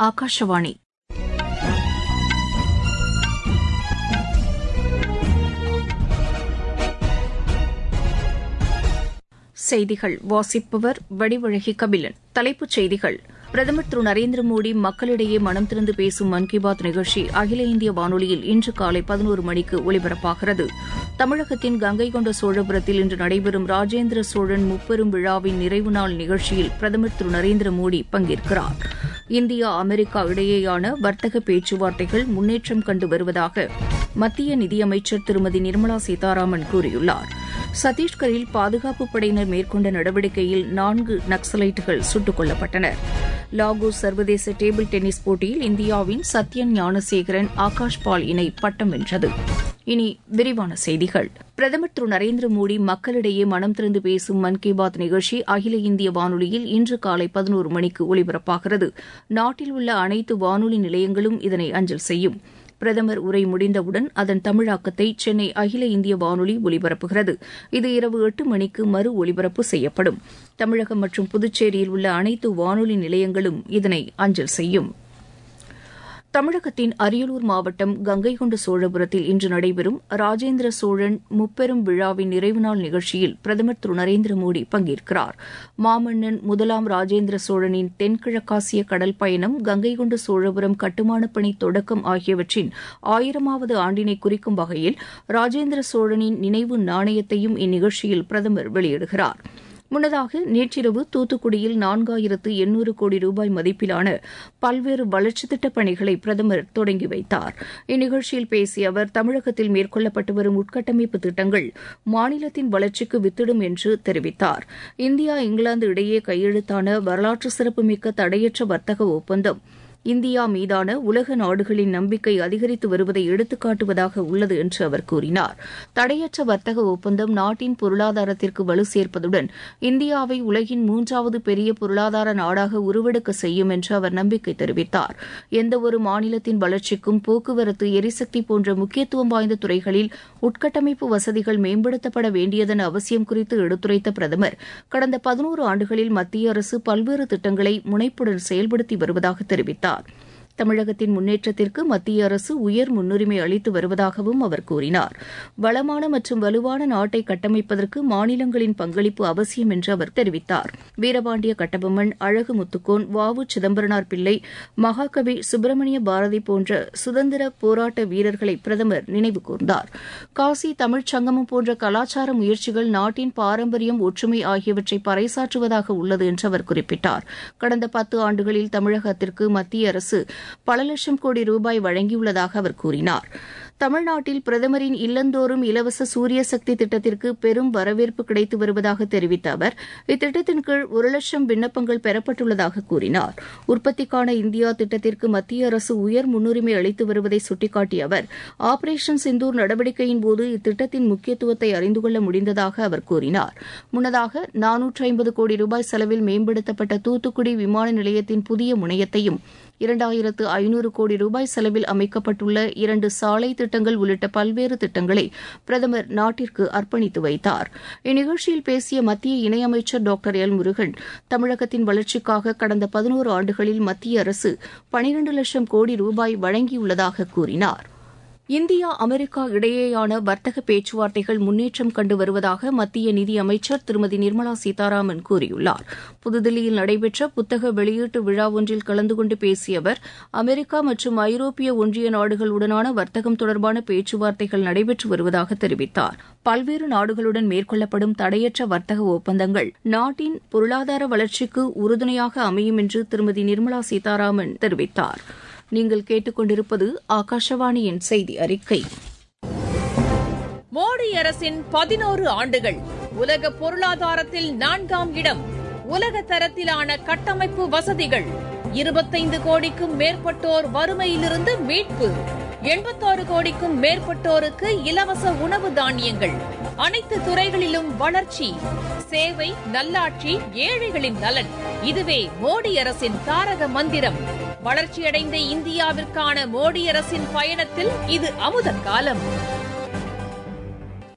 ஆகாஷவாணி செய்திகள் வாசிப்பவர் வடிவழகி கபிலன் தலைப்புச் செய்திகள் பிரதமர் திரு நரேந்திர மோடி மக்களிடையே மனம் திறந்து பேசும் மன் கி பாத் நிகழ்ச்சி அகில இந்திய வானொலியில் இன்று காலை பதினோரு மணிக்கு ஒலிபரப்பாகிறது தமிழகத்தின் கங்கை கொண்ட சோழபுரத்தில் இன்று நடைபெறும் ராஜேந்திர சோழன் முப்பெரும் விழாவின் நிறைவு நாள் நிகழ்ச்சியில் பிரதமர் திரு நரேந்திர மோடி பங்கேற்கிறார் இந்தியா அமெரிக்கா இடையேயான வர்த்தக பேச்சுவார்த்தைகள் முன்னேற்றம் கண்டு வருவதாக மத்திய நிதியமைச்சர் திருமதி நிர்மலா சீதாராமன் கூறியுள்ளார் சத்தீஸ்கரில் பாதுகாப்பு படையினர் மேற்கொண்ட நடவடிக்கையில் நான்கு நக்சலைட்டுகள் சுட்டுக் கொல்லப்பட்டனர் லாகோஸ் சர்வதேச டேபிள் டென்னிஸ் போட்டியில் இந்தியாவின் சத்யன் ஞானசேகரன் ஆகாஷ் பால் இணை பட்டம் வென்றது இனி விரிவான செய்திகள் பிரதமர் திரு நரேந்திர மோடி மக்களிடையே மனம் திறந்து பேசும் மன் கி பாத் நிகழ்ச்சி அகில இந்திய வானொலியில் இன்று காலை பதினோரு மணிக்கு ஒலிபரப்பாகிறது நாட்டில் உள்ள அனைத்து வானொலி நிலையங்களும் இதனை அஞ்சல் செய்யும் பிரதமர் உரை முடிந்தவுடன் அதன் தமிழாக்கத்தை சென்னை அகில இந்திய வானொலி ஒலிபரப்புகிறது இது இரவு எட்டு மணிக்கு மறு ஒலிபரப்பு செய்யப்படும் தமிழகம் மற்றும் புதுச்சேரியில் உள்ள அனைத்து வானொலி நிலையங்களும் இதனை அஞ்சல் செய்யும் தமிழகத்தின் அரியலூர் மாவட்டம் கங்கை கொண்ட சோழபுரத்தில் இன்று நடைபெறும் ராஜேந்திர சோழன் முப்பெரும் விழாவின் நிறைவு நாள் நிகழ்ச்சியில் பிரதமர் திரு நரேந்திர மோடி பங்கேற்கிறார் மாமன்னன் முதலாம் ராஜேந்திர சோழனின் தென்கிழக்காசிய கடல் பயணம் கங்கை கொண்ட சோழபுரம் கட்டுமானப் பணி தொடக்கம் ஆகியவற்றின் ஆயிரமாவது ஆண்டினை குறிக்கும் வகையில் ராஜேந்திர சோழனின் நினைவு நாணயத்தையும் இந்நிகழ்ச்சியில் பிரதமர் வெளியிடுகிறார் முன்னதாக நேற்றிரவு தூத்துக்குடியில் நான்காயிரத்து எண்ணூறு கோடி ரூபாய் மதிப்பிலான பல்வேறு வளர்ச்சித் திட்டப் பணிகளை பிரதமர் தொடங்கி வைத்தார் இந்நிகழ்ச்சியில் பேசிய அவர் தமிழகத்தில் மேற்கொள்ளப்பட்டு வரும் உட்கட்டமைப்பு திட்டங்கள் மாநிலத்தின் வளர்ச்சிக்கு வித்திடும் என்று தெரிவித்தார் இந்தியா இங்கிலாந்து இடையே கையெழுத்தான வரலாற்று சிறப்புமிக்க தடையற்ற வர்த்தக ஒப்பந்தம் இந்தியா மீதான உலக நாடுகளின் நம்பிக்கை அதிகரித்து வருவதை எடுத்துக்காட்டுவதாக உள்ளது என்று அவர் கூறினார் தடையற்ற வர்த்தக ஒப்பந்தம் நாட்டின் பொருளாதாரத்திற்கு வலு சேர்ப்பதுடன் இந்தியாவை உலகின் மூன்றாவது பெரிய பொருளாதார நாடாக உருவெடுக்க செய்யும் என்று அவர் நம்பிக்கை தெரிவித்தார் எந்தவொரு மாநிலத்தின் வளர்ச்சிக்கும் போக்குவரத்து எரிசக்தி போன்ற முக்கியத்துவம் வாய்ந்த துறைகளில் உட்கட்டமைப்பு வசதிகள் மேம்படுத்தப்பட வேண்டியதன் அவசியம் குறித்து எடுத்துரைத்த பிரதமர் கடந்த பதினோரு ஆண்டுகளில் மத்திய அரசு பல்வேறு திட்டங்களை முனைப்புடன் செயல்படுத்தி வருவதாக தெரிவித்தார் தமிழகத்தின் முன்னேற்றத்திற்கு மத்திய அரசு உயர் முன்னுரிமை அளித்து வருவதாகவும் அவர் கூறினார் வளமான மற்றும் வலுவான நாட்டை கட்டமைப்பதற்கு மாநிலங்களின் பங்களிப்பு அவசியம் என்று அவர் தெரிவித்தார் வீரபாண்டிய கட்டபொம்மன் அழகு முத்துக்கோன் வ உ சிதம்பரனார் பிள்ளை மகாகவி சுப்பிரமணிய பாரதி போன்ற சுதந்திர போராட்ட வீரர்களை பிரதமர் நினைவு கூர்ந்தார் காசி தமிழ்ச் சங்கமம் போன்ற கலாச்சார முயற்சிகள் நாட்டின் பாரம்பரியம் ஒற்றுமை ஆகியவற்றை பறைசாற்றுவதாக உள்ளது என்று அவர் குறிப்பிட்டார் கடந்த பத்து ஆண்டுகளில் தமிழகத்திற்கு மத்திய அரசு பல லட்சம் கோடி ரூபாய் வழங்கியுள்ளதாக அவர் கூறினார் தமிழ்நாட்டில் பிரதமரின் இல்லந்தோறும் இலவச சூரிய சக்தி திட்டத்திற்கு பெரும் வரவேற்பு கிடைத்து வருவதாக தெரிவித்த அவர் இத்திட்டத்தின் கீழ் ஒரு லட்சம் விண்ணப்பங்கள் பெறப்பட்டுள்ளதாக கூறினார் உற்பத்திக்கான இந்தியா திட்டத்திற்கு மத்திய அரசு உயர் முன்னுரிமை அளித்து வருவதை சுட்டிக்காட்டிய அவர் ஆபரேஷன் சிந்தூர் நடவடிக்கையின் போது இத்திட்டத்தின் முக்கியத்துவத்தை அறிந்து கொள்ள முடிந்ததாக அவர் கூறினார் முன்னதாக நானூற்று ஐம்பது கோடி ரூபாய் செலவில் மேம்படுத்தப்பட்ட தூத்துக்குடி விமான நிலையத்தின் புதிய முனையத்தையும் இரண்டாயிரத்து ஐநூறு கோடி ரூபாய் செலவில் அமைக்கப்பட்டுள்ள இரண்டு சாலை திட்டங்கள் உள்ளிட்ட பல்வேறு திட்டங்களை பிரதமர் நாட்டிற்கு அர்ப்பணித்து வைத்தார் இந்நிகழ்ச்சியில் பேசிய மத்திய இணையமைச்சர் டாக்டர் எல் முருகன் தமிழகத்தின் வளர்ச்சிக்காக கடந்த பதினோரு ஆண்டுகளில் மத்திய அரசு பனிரண்டு லட்சம் கோடி ரூபாய் வழங்கியுள்ளதாக கூறினார் இந்தியா அமெரிக்கா இடையேயான வர்த்தக பேச்சுவார்த்தைகள் முன்னேற்றம் கண்டு வருவதாக மத்திய நிதியமைச்சர் திருமதி நிர்மலா சீதாராமன் கூறியுள்ளார் புதுதில்லியில் நடைபெற்ற புத்தக வெளியீட்டு விழா ஒன்றில் கலந்து கொண்டு பேசிய அவர் அமெரிக்கா மற்றும் ஐரோப்பிய ஒன்றிய நாடுகளுடனான வர்த்தகம் தொடர்பான பேச்சுவார்த்தைகள் நடைபெற்று வருவதாக தெரிவித்தார் பல்வேறு நாடுகளுடன் மேற்கொள்ளப்படும் தடையற்ற வர்த்தக ஒப்பந்தங்கள் நாட்டின் பொருளாதார வளர்ச்சிக்கு உறுதுணையாக அமையும் என்று திருமதி நிர்மலா சீதாராமன் தெரிவித்தார் நீங்கள் கேட்டுக்கொண்டிருப்பது ஆகாஷவாணியின் செய்தி அறிக்கை மோடி அரசின் பதினோரு ஆண்டுகள் உலக பொருளாதாரத்தில் நான்காம் இடம் உலக தரத்திலான கட்டமைப்பு வசதிகள் இருபத்தைந்து கோடிக்கும் மேற்பட்டோர் வறுமையிலிருந்து மீட்பு எண்பத்தாறு கோடிக்கும் மேற்பட்டோருக்கு இலவச உணவு தானியங்கள் அனைத்து துறைகளிலும் வளர்ச்சி சேவை நல்லாட்சி ஏழைகளின் நலன் இதுவே மோடி அரசின் தாரக மந்திரம் வளர்ச்சியடைந்த இந்தியாவிற்கான மோடி அரசின் பயணத்தில் இது அமுத காலம்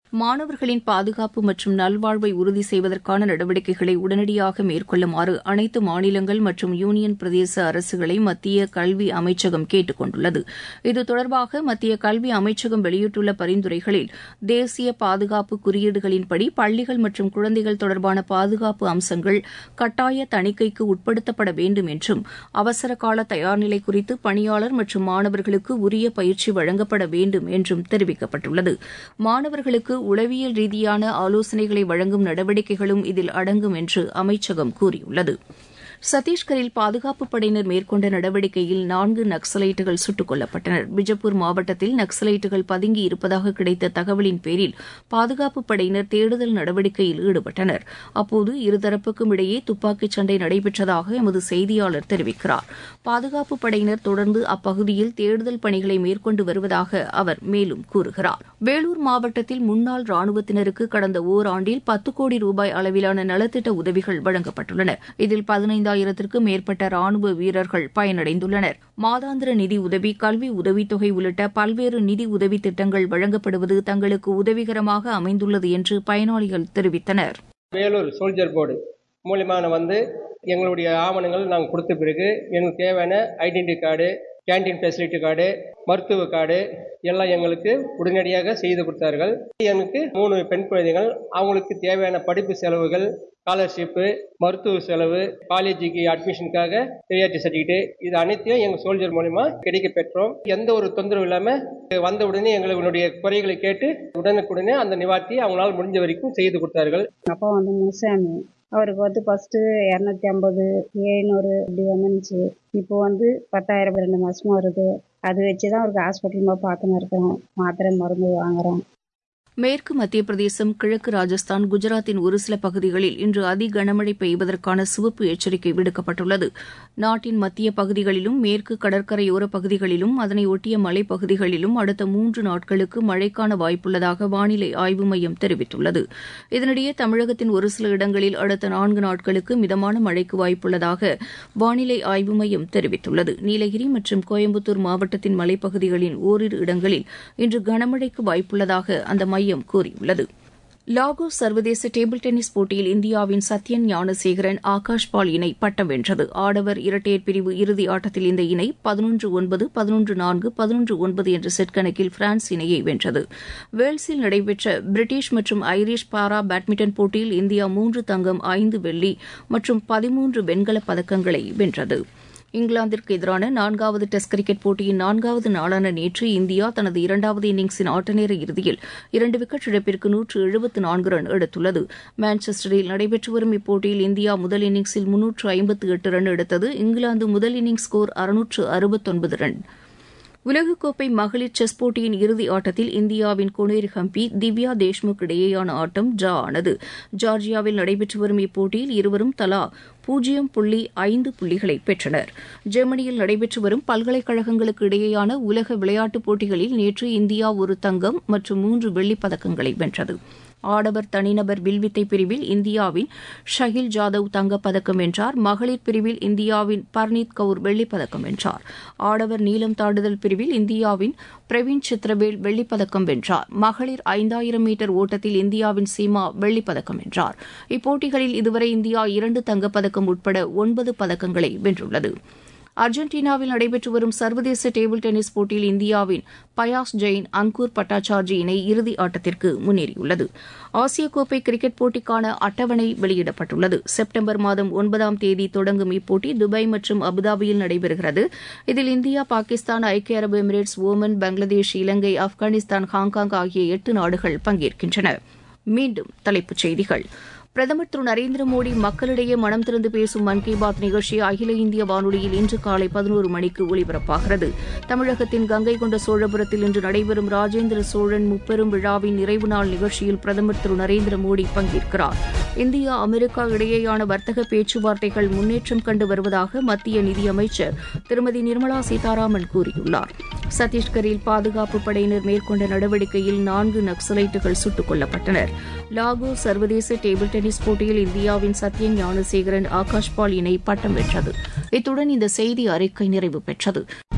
மாணவர்களின் பாதுகாப்பு மற்றும் நல்வாழ்வை உறுதி செய்வதற்கான நடவடிக்கைகளை உடனடியாக மேற்கொள்ளுமாறு அனைத்து மாநிலங்கள் மற்றும் யூனியன் பிரதேச அரசுகளை மத்திய கல்வி அமைச்சகம் கேட்டுக் கொண்டுள்ளது இது தொடர்பாக மத்திய கல்வி அமைச்சகம் வெளியிட்டுள்ள பரிந்துரைகளில் தேசிய பாதுகாப்பு குறியீடுகளின்படி பள்ளிகள் மற்றும் குழந்தைகள் தொடர்பான பாதுகாப்பு அம்சங்கள் கட்டாய தணிக்கைக்கு உட்படுத்தப்பட வேண்டும் என்றும் அவசர கால தயார்நிலை குறித்து பணியாளர் மற்றும் மாணவர்களுக்கு உரிய பயிற்சி வழங்கப்பட வேண்டும் என்றும் தெரிவிக்கப்பட்டுள்ளது மாணவர்களுக்கு உளவியல் ரீதியான ஆலோசனைகளை வழங்கும் நடவடிக்கைகளும் இதில் அடங்கும் என்று அமைச்சகம் கூறியுள்ளது சத்தீஸ்கரில் பாதுகாப்பு படையினர் மேற்கொண்ட நடவடிக்கையில் நான்கு நக்சலைட்டுகள் சுட்டுக் கொல்லப்பட்டனர் பிஜப்பூர் மாவட்டத்தில் நக்சலைட்டுகள் பதுங்கி இருப்பதாக கிடைத்த தகவலின் பேரில் பாதுகாப்பு படையினர் தேடுதல் நடவடிக்கையில் ஈடுபட்டனர் அப்போது இருதரப்புக்கும் இடையே துப்பாக்கிச் சண்டை நடைபெற்றதாக எமது செய்தியாளர் தெரிவிக்கிறார் பாதுகாப்பு படையினர் தொடர்ந்து அப்பகுதியில் தேடுதல் பணிகளை மேற்கொண்டு வருவதாக அவர் மேலும் கூறுகிறார் வேலூர் மாவட்டத்தில் முன்னாள் ராணுவத்தினருக்கு கடந்த ஓராண்டில் பத்து கோடி ரூபாய் அளவிலான நலத்திட்ட உதவிகள் வழங்கப்பட்டுள்ளன இதில் பதினைந்து ஐந்தாயிரத்திற்கும் மேற்பட்ட ராணுவ வீரர்கள் பயனடைந்துள்ளனர் மாதாந்திர நிதி உதவி கல்வி உதவித்தொகை உள்ளிட்ட பல்வேறு நிதி உதவி திட்டங்கள் வழங்கப்படுவது தங்களுக்கு உதவிகரமாக அமைந்துள்ளது என்று பயனாளிகள் தெரிவித்தனர் வேலூர் சோல்ஜர் போர்டு மூலியமான வந்து எங்களுடைய ஆவணங்கள் நாங்கள் கொடுத்த பிறகு எங்களுக்கு தேவையான identity card canteen facility card மருத்துவ கார்டு எல்லாம் எங்களுக்கு உடனடியாக செய்து கொடுத்தார்கள் எனக்கு மூணு பெண் குழந்தைகள் அவங்களுக்கு தேவையான படிப்பு செலவுகள் ஸ்காலர்ஷிப்பு மருத்துவ செலவு காலேஜுக்கு அட்மிஷனுக்காக ரியாலிட்டி சர்டிஃபிகேட் இது அனைத்தையும் எங்கள் சோல்ஜர் மூலிமா கிடைக்க பெற்றோம் எந்த ஒரு தொந்தரவு இல்லாமல் வந்த உடனே எங்களுடைய குறைகளை கேட்டு உடனுக்குடனே அந்த நிவார்த்தி அவங்களால முடிஞ்ச வரைக்கும் செய்து கொடுத்தார்கள் அப்பா வந்து முனுசாமி அவருக்கு வந்து ஃபஸ்ட்டு இரநூத்தி ஐம்பது எழுநூறு இப்படி வந்துருந்துச்சு இப்போ வந்து பத்தாயிரம் ரெண்டு மாதமும் வருது அது வச்சு தான் அவருக்கு ஹாஸ்பிட்டல் போய் பார்த்துன்னு இருக்கிறோம் மாத்திரை மருந்து வாங்குறோம் மேற்கு மத்திய பிரதேசம் கிழக்கு ராஜஸ்தான் குஜராத்தின் ஒரு சில பகுதிகளில் இன்று அதி கனமழை பெய்வதற்கான சிவப்பு எச்சரிக்கை விடுக்கப்பட்டுள்ளது நாட்டின் மத்திய பகுதிகளிலும் மேற்கு கடற்கரையோர பகுதிகளிலும் அதனை ஒட்டிய மலைப்பகுதிகளிலும் அடுத்த மூன்று நாட்களுக்கு மழைக்கான வாய்ப்புள்ளதாக வானிலை ஆய்வு மையம் தெரிவித்துள்ளது இதனிடையே தமிழகத்தின் ஒரு சில இடங்களில் அடுத்த நான்கு நாட்களுக்கு மிதமான மழைக்கு வாய்ப்புள்ளதாக வானிலை ஆய்வு மையம் தெரிவித்துள்ளது நீலகிரி மற்றும் கோயம்புத்தூர் மாவட்டத்தின் மலைப்பகுதிகளின் ஓரிரு இடங்களில் இன்று கனமழைக்கு வாய்ப்புள்ளதாக அந்த மையம் கூறியுள்ளது லாகோஸ் சர்வதேச டேபிள் டென்னிஸ் போட்டியில் இந்தியாவின் சத்யன் ஞானசேகரன் ஆகாஷ் பால் இணை பட்டம் வென்றது ஆடவர் இரட்டையர் பிரிவு இறுதி ஆட்டத்தில் இந்த இணை பதினொன்று ஒன்பது பதினொன்று நான்கு பதினொன்று ஒன்பது என்ற செட் கணக்கில் பிரான்ஸ் இணையை வென்றது வேல்ஸில் நடைபெற்ற பிரிட்டிஷ் மற்றும் ஐரிஷ் பாரா பேட்மிண்டன் போட்டியில் இந்தியா மூன்று தங்கம் ஐந்து வெள்ளி மற்றும் பதிமூன்று வெண்கலப் பதக்கங்களை வென்றது இங்கிலாந்திற்கு எதிரான நான்காவது டெஸ்ட் கிரிக்கெட் போட்டியின் நான்காவது நாளான நேற்று இந்தியா தனது இரண்டாவது இன்னிங்ஸின் ஆட்டநேர இறுதியில் இரண்டு விக்கெட் இழப்பிற்கு நூற்று எழுபத்து நான்கு ரன் எடுத்துள்ளது மான்செஸ்டரில் நடைபெற்று வரும் இப்போட்டியில் இந்தியா முதல் இன்னிங்ஸில் முன்னூற்று ஐம்பத்து எட்டு ரன் எடுத்தது இங்கிலாந்து முதல் இன்னிங்ஸ் ஸ்கோர் அறுநூற்று அறுபத்தொன்பது ரன் உலகக்கோப்பை மகளிர் செஸ் போட்டியின் இறுதி ஆட்டத்தில் இந்தியாவின் கொனேர் ஹம்பி திவ்யா தேஷ்முக் இடையேயான ஆட்டம் டிரா ஆனது ஜார்ஜியாவில் நடைபெற்று வரும் இப்போட்டியில் இருவரும் தலா பூஜ்ஜியம் புள்ளி ஐந்து புள்ளிகளை பெற்றனர் ஜெர்மனியில் நடைபெற்று வரும் பல்கலைக்கழகங்களுக்கு இடையேயான உலக விளையாட்டுப் போட்டிகளில் நேற்று இந்தியா ஒரு தங்கம் மற்றும் மூன்று வெள்ளிப் பதக்கங்களை வென்றது ஆடவர் தனிநபர் வில்வித்தை பிரிவில் இந்தியாவின் ஷகில் ஜாதவ் தங்கப்பதக்கம் வென்றார் மகளிர் பிரிவில் இந்தியாவின் பர்னீத் கவுர் வெள்ளிப்பதக்கம் வென்றார் ஆடவர் நீளம் தாண்டுதல் பிரிவில் இந்தியாவின் பிரவீன் சித்ரவேல் வெள்ளிப்பதக்கம் வென்றார் மகளிர் ஐந்தாயிரம் மீட்டர் ஓட்டத்தில் இந்தியாவின் சீமா வெள்ளிப்பதக்கம் வென்றார் இப்போட்டிகளில் இதுவரை இந்தியா இரண்டு தங்கப்பதக்கம் உட்பட ஒன்பது பதக்கங்களை வென்றுள்ளது அர்ஜென்டினாவில் நடைபெற்று வரும் சர்வதேச டேபிள் டென்னிஸ் போட்டியில் இந்தியாவின் பயாஸ் ஜெயின் அங்கூர் பட்டாச்சார்ஜி இணை இறுதி ஆட்டத்திற்கு முன்னேறியுள்ளது ஆசிய கோப்பை கிரிக்கெட் போட்டிக்கான அட்டவணை வெளியிடப்பட்டுள்ளது செப்டம்பர் மாதம் ஒன்பதாம் தேதி தொடங்கும் இப்போட்டி துபாய் மற்றும் அபுதாபியில் நடைபெறுகிறது இதில் இந்தியா பாகிஸ்தான் ஐக்கிய அரபு Emirates Oman Bangladesh Ilangai Afghanistan Hong Kong ஆகிய எட்டு நாடுகள் பங்கேற்கின்றன மீண்டும் தலைப்புச் செய்திகள் பிரதமர் திரு நரேந்திர மோடி மக்களிடையே மனம் திறந்து பேசும் மன் கி பாத் நிகழ்ச்சி அகில இந்திய வானொலியில் இன்று காலை பதினோரு மணிக்கு ஒலிபரப்பாகிறது தமிழகத்தின் கங்கை கொண்ட சோழபுரத்தில் இன்று நடைபெறும் ராஜேந்திர சோழன் முப்பெரும் விழாவின் நிறைவு நாள் நிகழ்ச்சியில் பிரதமர் திரு நரேந்திர மோடி பங்கேற்கிறார் இந்தியா அமெரிக்கா இடையேயான வர்த்தக பேச்சுவார்த்தைகள் முன்னேற்றம் கண்டு வருவதாக மத்திய நிதியமைச்சர் திருமதி நிர்மலா சீதாராமன் கூறியுள்ளார் சத்தீஸ்கரில் பாதுகாப்பு படையினர் மேற்கொண்ட நடவடிக்கையில் நான்கு நக்சலைட்டுகள் சுட்டுக் கொல்லப்பட்டனர் லாகூர் சர்வதேச டேபிள் டென்னிஸ் போட்டியில் இந்தியாவின் சத்யன் ஞானசேகரன் ஆகாஷ் பால் இணை பட்டம் வென்றது இத்துடன் இந்த செய்தி அறிக்கை நிறைவு பெற்றது